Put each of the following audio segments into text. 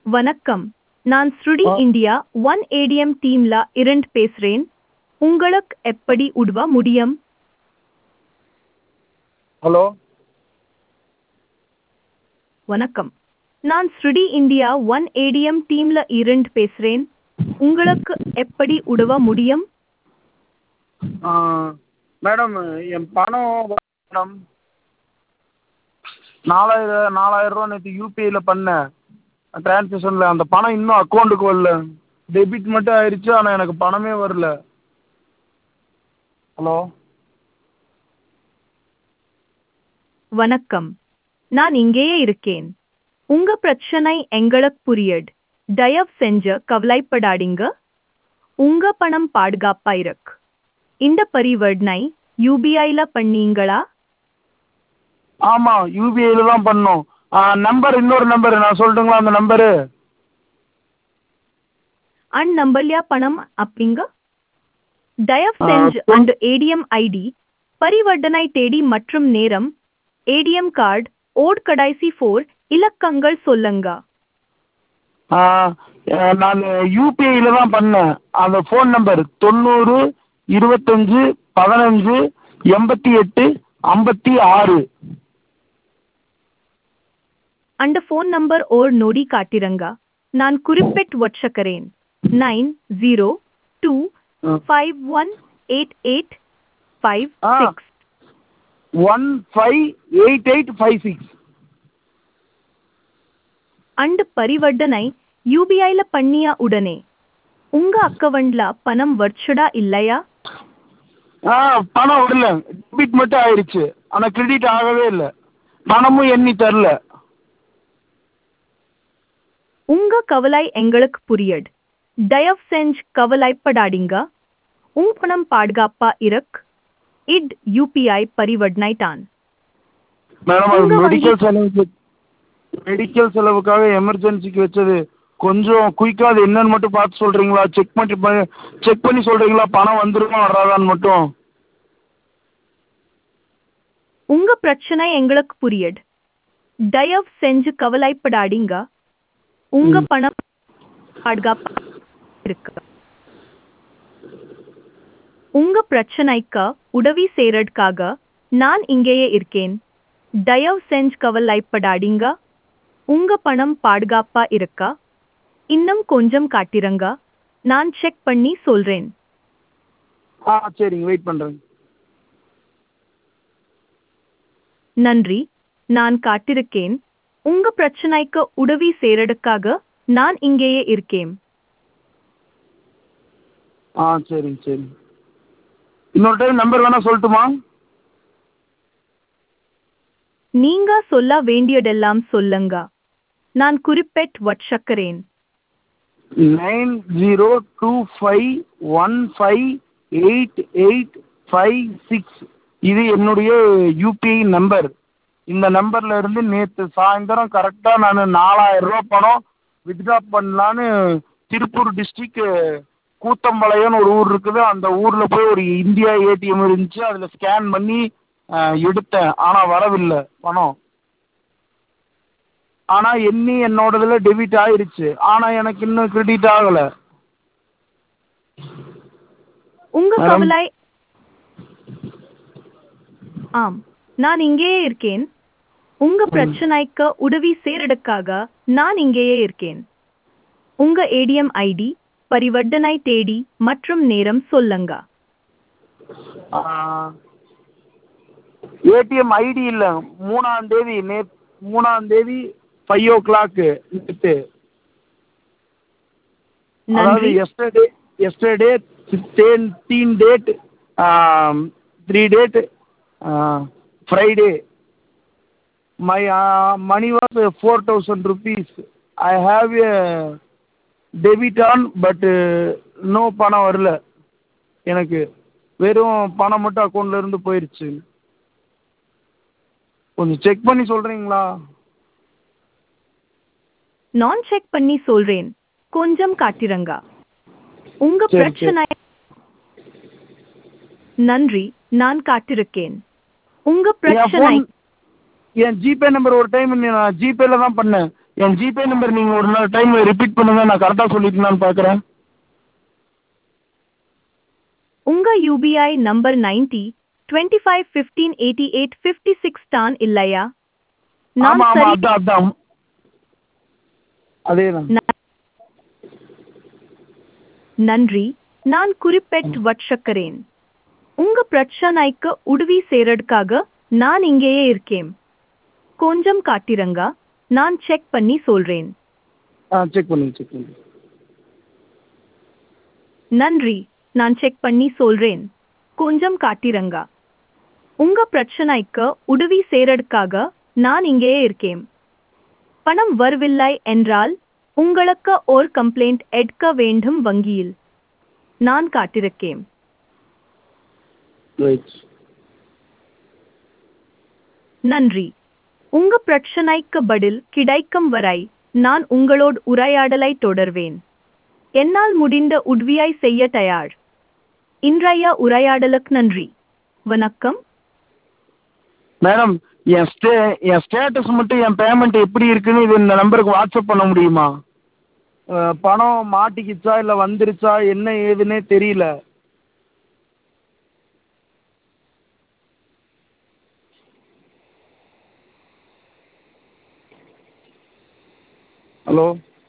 வணக்கம் நான் ஸ்ருடி ஆ. இந்தியா ஒன் ஏடிஎம் டீம்ல இருந்து பேசுறேன் உங்களுக்கு எப்படி உதவ முடியும் ஹலோ வணக்கம் நான் ஸ்ருடி இந்தியா ஒன் ஏடிஎம் டீம்ல இருந்து பேசுறேன் உங்களுக்கு எப்படி உதவ முடியும் மேடம் என் பணம் மேடம் நாலாயிரம் நாலாயிரம் ரூபா நேற்று யூபிஐயில் பண்ணேன் ட்ரான்ஸாக்ஷனில் அந்த பணம் இன்னும் அக்கௌண்ட்டுக்கு வரல டெபிட் மட்டும் ஆயிடுச்சு ஆனால் எனக்கு பணமே வரல ஹலோ வணக்கம் நான் இங்கேயே இருக்கேன் உங்க பிரச்சனை எங்களுக்கு புரியுது தயவு செஞ்சு கவலைப்படாதீங்க உங்க பணம் பாதுகாப்பா இருக்கு இந்த பரிவர்த்தனை யூபிஐல பண்ணீங்களா ஆமாம் யூபிஐயில் தான் பண்ணோம் நம்பர் இன்னொரு நம்பர் நான் சொல்லட்டுங்களா அந்த நம்பரு அண்ட் நம்பர்லயா பணம் அப்படிங்க தயவு ஆ, செஞ்சு சொல்- அந்த ஏடிஎம் ஐடி பரிவர்த்தனை தேதி மற்றும் நேரம் ஏடிஎம் கார்டு ஓட் கடைசி ஃபோர் இலக்கங்கள் சொல்லுங்க நான் யூபிஐயில் தான் பண்ணேன் அந்த ஃபோன் நம்பர் தொண்ணூறு இருபத்தஞ்சு பதினஞ்சு எண்பத்தி எட்டு ஐம்பத்தி ஆறு அந்த ஃபோன் நம்பர் ஓர் நொடி காட்டிரங்க நான் குறிப்பிட்டு வச்சுக்கிறேன் nine zero two five one eight eight five ஆ. Six one five eight eight five six and பரிவர்த்தனை யூபிஐல பண்ணிய உடனே உங்க அக்கவுண்ட்ல பணம் வர்ச்சுடா இல்லையா ஆ பணம் வரல டெபிட் மட்டும் ஆயிடுச்சு ஆனால் கிரெடிட் ஆகவே இல்லை பணமும் எண்ணி தரல உங்க கவலை எங்களுக்கு புரியுது தயவு செஞ்சு கவலைப்படாதீங்க உங்க பணம் பாதுகாப்பா இருக்கு இட் யூபிஐ பரிவர்த்தனை தான் மேடம் அது உங்க வங்கி- மெடிக்கல் செலவுக்கு மெடிக்கல் செலவுக்காக எமர்ஜென்சிக்கு வச்சது கொஞ்சம் குயிக்காக அது என்னன்னு மட்டும் பார்த்து சொல்கிறீங்களா செக் பண்ணி செக் பண்ணி சொல்கிறீங்களா பணம் வந்துருமா வராதான்னு மட்டும் உங்க பிரச்சனை எங்களுக்கு புரியுது தயவு செஞ்சு கவலைப்படாதீங்க உங்க ம். பணம் பாதுகாப்பா இருக்கு உங்க பிரச்சனைக்கு உதவி செய்யறதுக்காக நான் இங்கேயே இருக்கேன் தயவு செஞ்சு கவலைப்படாதீங்க உங்க பணம் பாதுகாப்பா இருக்கா இன்னும் கொஞ்சம் காட்டிருங்க நான் செக் பண்ணி சொல்றேன் ஆ சரிங்க வெயிட் பண்ணுறேங்க நன்றி நான் காட்டிருக்கேன் உங்க பிரச்சனைக்கு உதவி செய்யறதுக்காக நான் இங்கேயே இருக்கேன் ஆ சரிங்க சரிங்க இன்னொரு டைம் நம்பர் வேணால் சொல்லட்டுமா நீங்க சொல்ல வேண்டியதெல்லாம் சொல்லுங்க நான் குறிப்பிட்டு வச்சுக்கிறேன் nine zero two five one five eight eight five six இது என்னுடைய யூபிஐ நம்பர் இந்த நம்பர்ல இருந்து நேற்று சாயந்தரம் கரெக்டாக நான் நாலாயிரம் ரூபா பணம் வித்ட்ரா பண்ணலான்னு திருப்பூர் டிஸ்ட்ரிக் கூத்தம்பாளையம்னு ஒரு ஊர் இருக்குது அந்த ஊரில் போய் ஒரு இந்தியா ஏடிஎம் இருந்துச்சு அதில் ஸ்கேன் பண்ணி அஹ், எடுத்தேன் ஆனால் வரவில்லை பணம் ஆனால் எண்ணி என்னோடதுல டெபிட் ஆயிருச்சு ஆனால் எனக்கு இன்னும் கிரெடிட் ஆகலை உங்க மேடம். கவலை ஆம் நான் இங்கேயே இருக்கேன் உங்க பிரச்சனைக்கு உதவி செய்யறதுக்காக நான் இங்கேயே இருக்கேன் உங்க ஏடிஎம் ஐடி பரிவர்த்தனை தேதி மற்றும் நேரம் சொல்லுங்க ஏடிஎம் ஐடி இல்லை மூணாம் தேதி நே மூணாம் தேதி ஃபைவ் ஓ கிளாக்கு நேற்று அதாவது நன்றி yesterday yesterday thirteen date three date Friday my money was four thousand rupees I have a debit on but no பணம் வரல எனக்கு வெறும் பணம் மட்டும் அக்கௌண்ட்ல இருந்து போயிருச்சு கொஞ்சம் செக் பண்ணி சொல்கிறீங்களா நான் செக் பண்ணி சொல்றேன் கொஞ்சம் காட்டிருங்க உங்க சரி, சரி. பிரச்சனை நன்றி நான் காட்டிருக்கேன் உங்க என் பிரச்சனை ஃபோன் என் ஜிபே நம்பர் ஒரு டைம் நான் ஜிபேல தான் பண்ணேன் என் ஜிபே நம்பர் நீங்கள் ஒரு நாள் டைம் ரிப்பீட் பண்ணுங்கள் நான் கரெக்டாக சொல்லிட்டேனான்னு பார்க்குறேன் உங்க UPI number ninety twenty five fifteen eighty eight fifty six தான் இல்லையா நான் ஆமாம் ஆமாம் சரி அதான் அதான் அதே தான் ந- நன்றி நான் குறிப்பிட்டு வச்சுக்கிறேன் உங்க பிரச்சனைக்கு உதவி செய்யறதுக்காக நான் இங்கேயே இருக்கேன் கொஞ்சம் காட்டிருங்க நான் செக் பண்ணி சொல்றேன் ஆ செக் பண்ணுங்க செக் பண்ணுங்க நன்றி நான் செக் பண்ணி சொல்றேன் கொஞ்சம் காட்டிருங்க உங்க பிரச்சனைக்கு உதவி செய்யறதுக்காக நான் இங்கேயே இருக்கேன் பணம் வரவில்லை என்றால் உங்களுக்கு ஒரு கம்ப்ளைண்ட் எடுக்க வேண்டும் வங்கியில் நான் காட்டிருக்கேன் ரைட் நன்றி உங்க பிரச்சனைக்கு பதில் கிடைக்கும் வரை நான் உங்களோட உரையாடலை தொடர்வேன் என்னால் முடிந்த உதவியை செய்ய தயார் இன்றைய உரையாடலுக்கு நன்றி வணக்கம் மேடம் என் ஸ்டே என் ஸ்டேட்டஸ் மட்டும் என் பேமெண்ட் எப்படி இருக்குன்னு இது இந்த நம்பருக்கு வாட்ஸ்அப் பண்ண முடியுமா அஹ், பணம் மாட்டிக்கிச்சா இல்லை வந்துருச்சா என்ன ஏதுன்னே தெரியல hello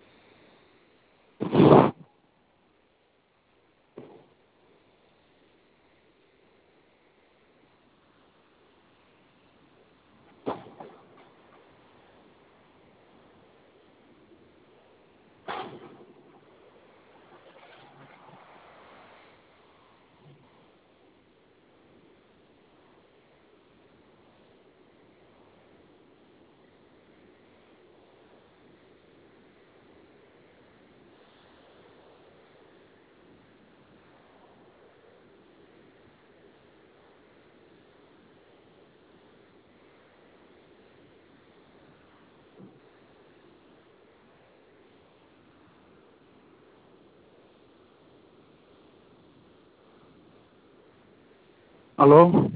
hello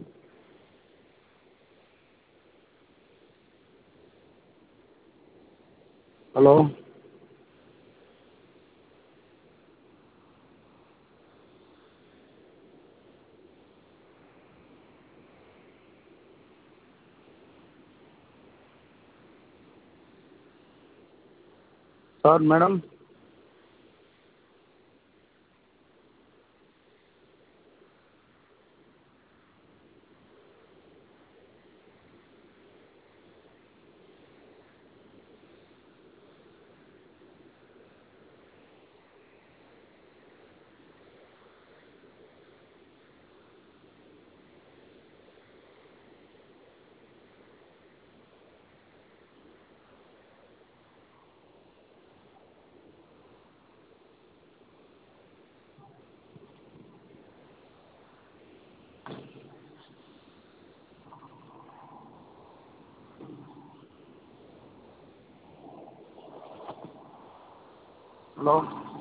hello sir madam hello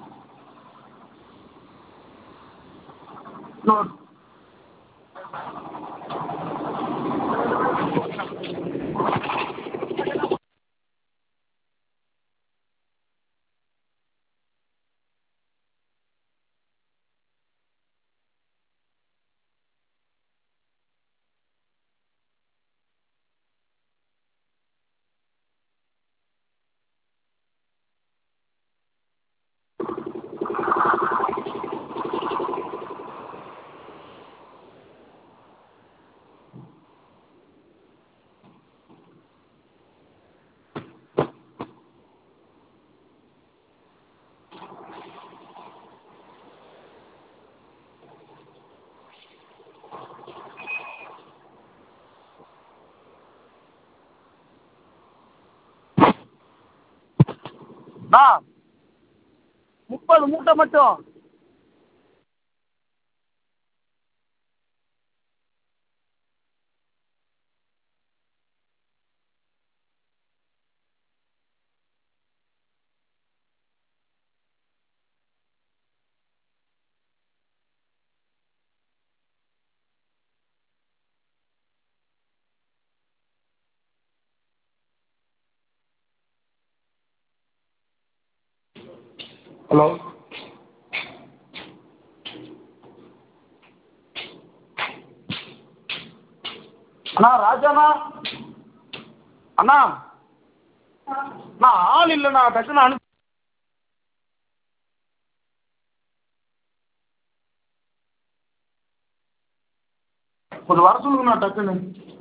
hello அண்ணா முப்பது மூட்டை மட்டும் ஹலோ அண்ணா ராஜாண்ணா அண்ணா அண்ணா ஆள் இல்லைண்ணா டக்குன்னு அனு கொஞ்சம் வர சொல்லுங்கண்ணா டக்குன்னு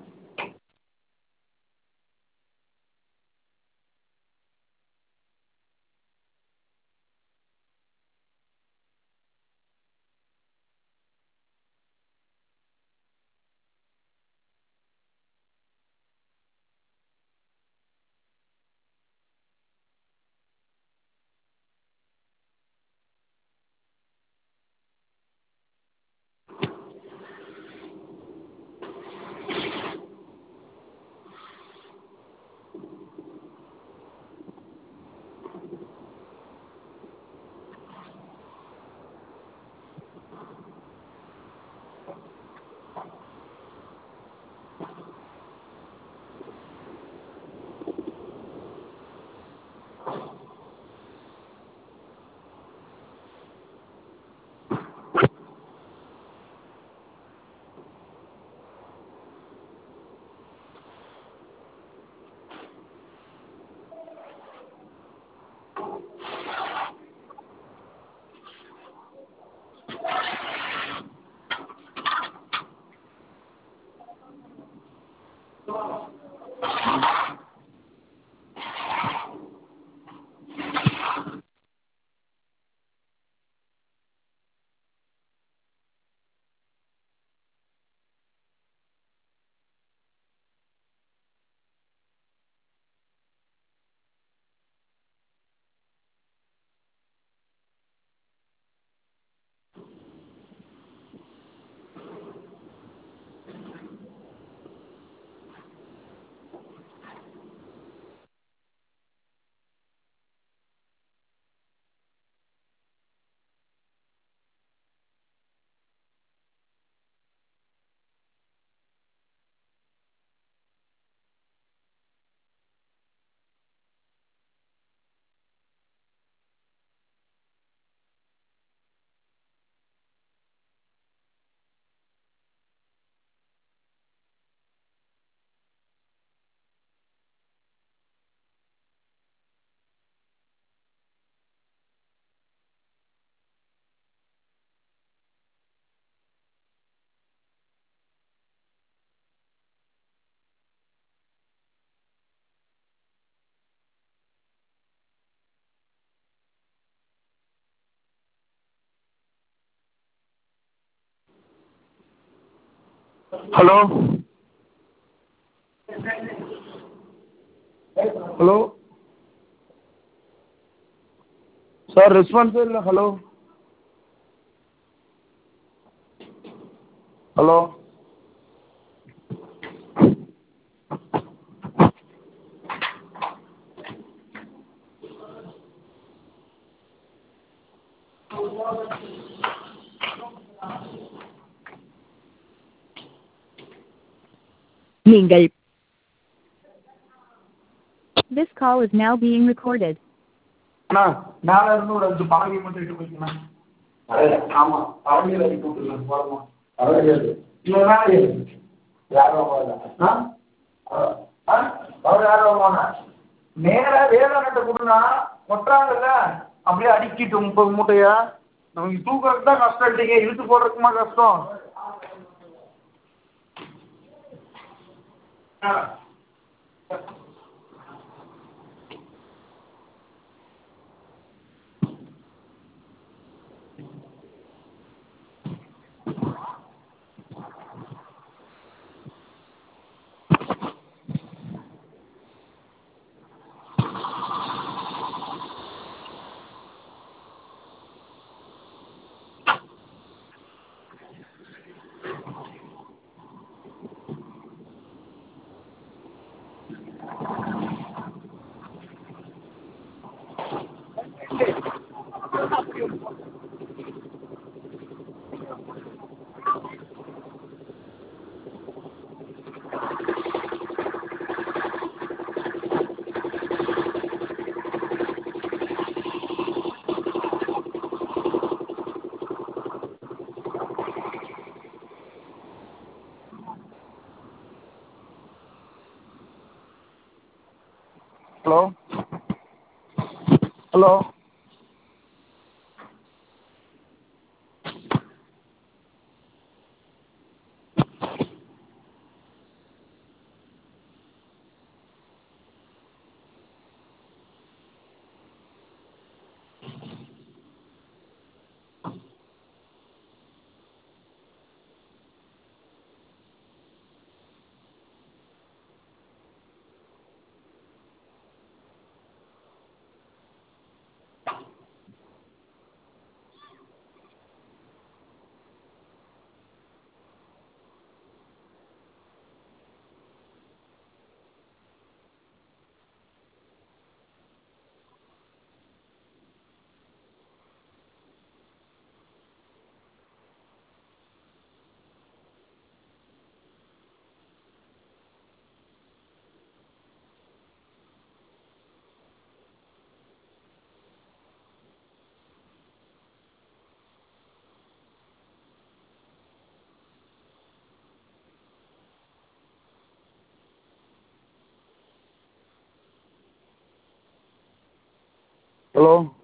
ஹலோ ஹலோ சார் ரெஸ்பான்ஸே இல்லை ஹலோ ஹலோ நீங்கள் This call is now being recorded. அண்ணா மேலே இருந்து ஒரு அஞ்சு பழகை மட்டும் இட்டு போய்க்கண்ணா ஆமாம் பழகையில் இட்டு விட்டுருங்க போகிறோமா பழகையாது இல்லைன்னா யாரும் ஆ ஆ அவர் யாரும் வாங்க நேராக வேதானத்தை கொடுனா கொட்டுறாங்கல்ல அப்படியே அடிக்கிட்டு முப்பது மூட்டையா நமக்கு தூக்குறதுக்கு தான் கஷ்டம் இல்லைங்க இழுத்து போடுறதுக்குமா கஷ்டம் ஆ ஹலோ ஹலோ ஹலோ